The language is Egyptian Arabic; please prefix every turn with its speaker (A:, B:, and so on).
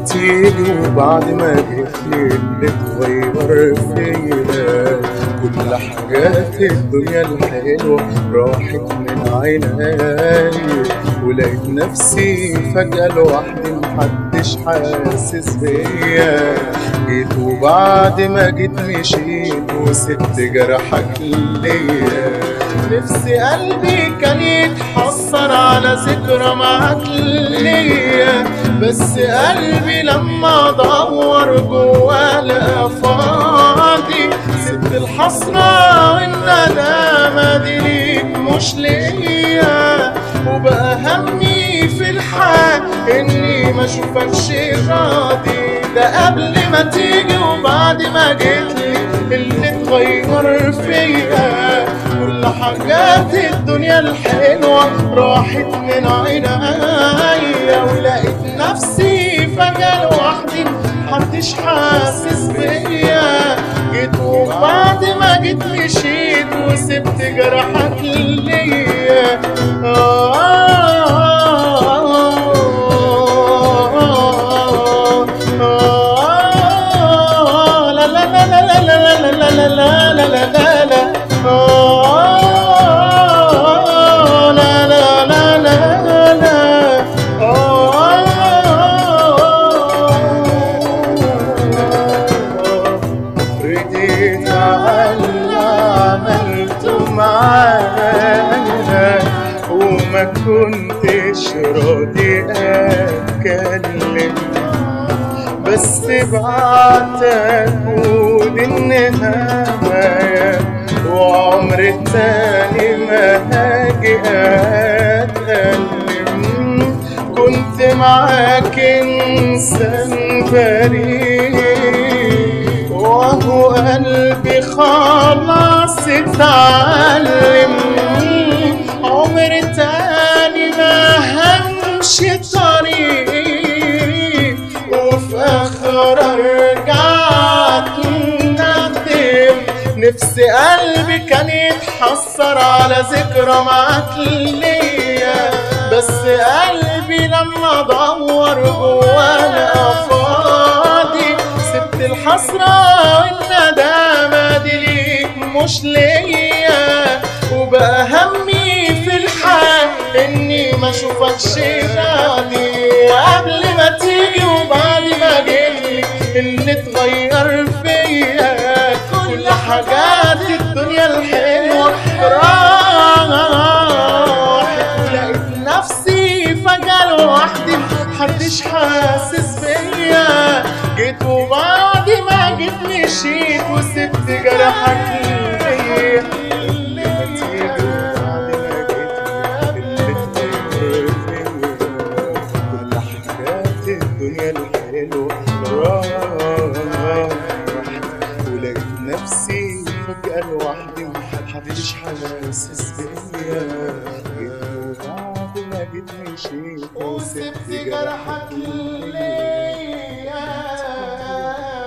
A: تيجي وبعد ما جيتلي اللي اتغير فيا كل حاجات الدنيا الحلوة راحت من عيني ولقيت نفسي فجأة لوحدي محدش حاسس بيا جيت وبعد ما جيت مشيت وسبت جرحك ليا نفسي قلبي كان يتحسر على ذكرى معاك ليا بس قلبي لما ادور جواه لقى فاضي سبت الحسرة والندامة دي ليك مش ليا وبقى همي في الحال اني ما اشوفكش راضي ده قبل ما تيجي وبعد ما جيتلي اللي اتغير فيا كل حاجات الدنيا الحلوة راحت من عينيا ولقيت نفسي فجأة لوحدي محدش حاسس بيا جيت وبعد ما جيت مشيت وسبت جرحك ليا آه آه لا لا لا لا لا لا لا لا لا لا لا لا لا آه لا لا لا لا لا آه رديت على اللي عملته معانا وما كنتش راضي اتكلم بس بعتك ودي النهاية وعمر تاني ما هاجي اتألم كنت معاك انسان بريء وهو قلبي خلاص اتعلم عمر تاني ما همشي طريق وفي اخر رجعت ندم نفسي قلبي كان يتحسر على ذكرى معاك ليا بس قلبي لما ادور جواه لقى فاضي سبت الحسرة والندامة دي ليك مش ليا وبقى همي في الحال اني ما اشوفكش راضي قبل ما تيجي وبعد ما جيتلي اللي اتغير فيا كل حاجات الدنيا الحلوة راحت ولقيت نفسي فجأة لوحدي محدش حاسس بيا جيت وبعد ما جيت مشيت وسبت جرحك ليا اللي ما تيجي وبعد ما جيت اللي تغير فيا كل حاجات الدنيا الحلوة راحت ولقيت نفسي فجأة لوحدي محدش حاسس بيا جيت وبعد ما جيت مشيت وسبت جرحك ليا